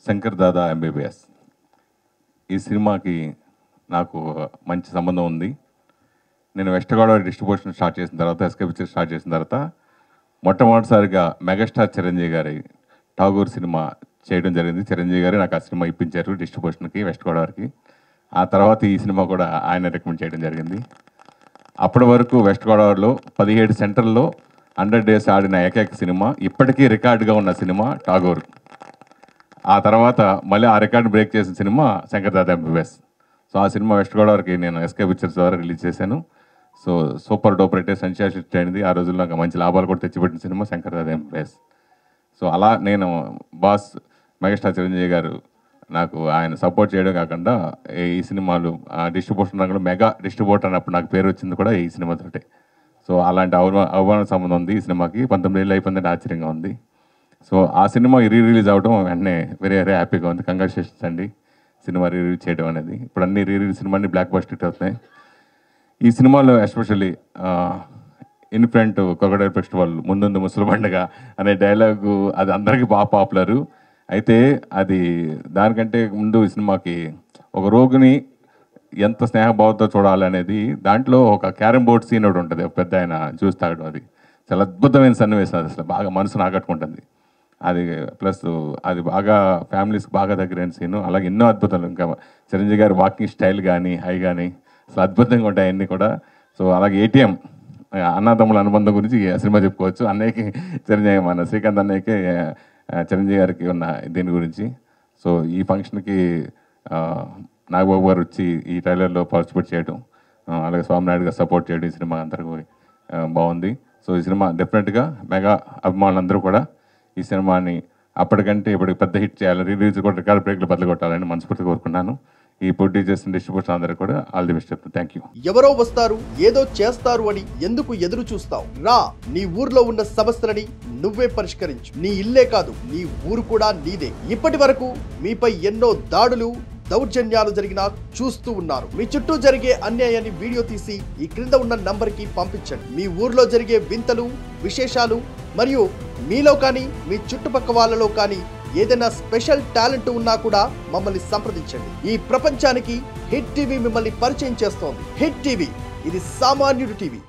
Shankar Dada MBBS ఈ సినిమాకి నాకు మంచి సంబంధం ఉంది నేను వెస్ట్ గోదావరి డిస్ట్రిబ్యూషన్ స్టార్ట్ చేసిన తర్వాత ఎస్కే పిక్చర్ స్టార్ట్ చేసిన తర్వాత మొట్టమొదటిసారిగా మెగాస్టార్ చిరంజీవి గారి ఠాగూర్ సినిమా చేయడం జరిగింది చిరంజీవి గారు నాకు ఆ సినిమా ఇప్పించారు డిస్ట్రిబ్యూషన్కి వెస్ట్ గోదావరికి ఆ తర్వాత ఈ సినిమా కూడా ఆయన రికమెండ్ చేయడం జరిగింది అప్పటి వరకు వెస్ట్ గోదావరిలో పదిహేడు సెంటర్లో హండ్రెడ్ డేస్ ఆడిన ఏకైక సినిమా ఇప్పటికీ రికార్డుగా ఉన్న సినిమా ఠాగూర్ ఆ తర్వాత మళ్ళీ ఆ రికార్డు బ్రేక్ చేసిన cinema Shankar Dada MBBS so ఆ సినిమా వెస్ట్ గోదావరికి నేను ఎస్కే పిక్చర్స్ ద్వారా రిలీజ్ చేశాను సో సూపర్ డూపర్ అయితే సెన్సేషన్ హిట్ అయింది ఆ రోజుల్లో నాకు మంచి లాభాలు కూడా తెచ్చిపెట్టిన cinema Shankar Dada MBBS so అలా నేను బాస్ మెగాస్టార్ చిరంజీవి గారు నాకు ఆయన సపోర్ట్ చేయడం కాకుండా ఈ సినిమాలు డిస్ట్రిబ్యూషన్ రంగంలో మెగా డిస్ట్రిబ్యూటర్ అన్నప్పుడు నాకు పేరు వచ్చింది కూడా ఈ సినిమాతోటే సో అలాంటి అవమాన అవమాన సంబంధం ఉంది ఈ సినిమాకి పంతొమ్మిది ఏళ్ళు అయిపోయిందంటే ఆశ్చర్యంగా ఉంది సో ఆ సినిమా రీ రిలీజ్ అవడం వెంటనే వెరీ వెరీ హ్యాపీగా ఉంది కంగ్రాచులేషన్స్ అండి సినిమా రీ రిలీజ్ చేయడం అనేది ఇప్పుడు అన్ని re release cinema blockbuster hit అవుతున్నాయి ఈ సినిమాలో ఎస్పెషల్లీ ఇన్ఫ్రంట్ కొకడైల్ ఫెస్టివల్ ముందుంది ముసలి పండుగ అనే డైలాగు అది అందరికీ బాగా పాపులరు అయితే అది దానికంటే ముందు ఈ సినిమాకి ఒక రోగిని ఎంత స్నేహభావంతో చూడాలి అనేది దాంట్లో ఒక క్యారమ్ బోర్డ్ సీన్ ఒకటి ఉంటుంది ఒక పెద్ద ఆయన చూసి తాగడం అది చాలా అద్భుతమైన సన్నివేశం అది అసలు బాగా మనసును ఆకట్టుకుంటుంది అది ప్లస్ అది బాగా ఫ్యామిలీస్కి బాగా దగ్గరైన సీను అలాగే ఎన్నో అద్భుతాలు ఇంకా చిరంజీవి గారి వాకింగ్ స్టైల్ కానీ హై కానీ అసలు అద్భుతంగా ఉంటాయి అన్నీ కూడా సో అలాగే ఏటీఎం అన్నదమ్ముల అనుబంధం గురించి ఈ సినిమా చెప్పుకోవచ్చు అన్నయ్యకి చిరంజీవి మన శ్రీకాంత్ అన్నయ్యకి ఆ, చిరంజీవి గారికి ఉన్న దీని గురించి సో ఈ ఫంక్షన్కి ఆ, నాగబాబు గారు వచ్చి ఈ ట్రైలర్లో పార్టిసిపేట్ చేయడం ఆ, అలాగే స్వామినాయుడు గారు సపోర్ట్ చేయడం ఈ సినిమా అందరికీ ఆ, బాగుంది సో ఈ సినిమా డెఫినెట్గా మెగా అభిమానులందరూ కూడా ఈ సినిమాని అప్పటికంటే ఇప్పటికి పెద్ద హిట్ చేయాలి రిలీజ్ కూడా రికార్డ్ బ్రేక్లు బదులు కొట్టాలని మనస్ఫూర్తి కోరుకున్నాను ఈ పోటీ చేసిన డిస్ట్రిబ్యూషన్ అందరికీ కూడా ఆల్ ది బెస్ట్ చెప్తాను థ్యాంక్ యూ ఎవరో వస్తారు ఏదో చేస్తారు అని ఎందుకు ఎదురు చూస్తావు రా నీ ఊర్లో ఉన్న సమస్యలని నువ్వే పరిష్కరించు నీ ఇల్లే కాదు నీ ఊరు కూడా నీదే ఇప్పటి వరకు మీపై ఎన్నో దాడులు దౌర్జన్యాలు జరిగినా చూస్తూ ఉన్నారు మీ చుట్టూ జరిగే అన్యాయాన్ని వీడియో తీసి ఈ క్రింద ఉన్న నంబర్కి పంపించండి మీ ఊర్లో జరిగే వింతలు విశేషాలు మరియు మీలో కానీ మీ చుట్టుపక్క వాళ్ళలో కానీ ఏదైనా స్పెషల్ టాలెంట్ ఉన్నా కూడా మమ్మల్ని సంప్రదించండి ఈ ప్రపంచానికి హిట్ టీవీ మిమ్మల్ని పరిచయం చేస్తోంది హిట్ టీవీ ఇది సామాన్యుడి టీవీ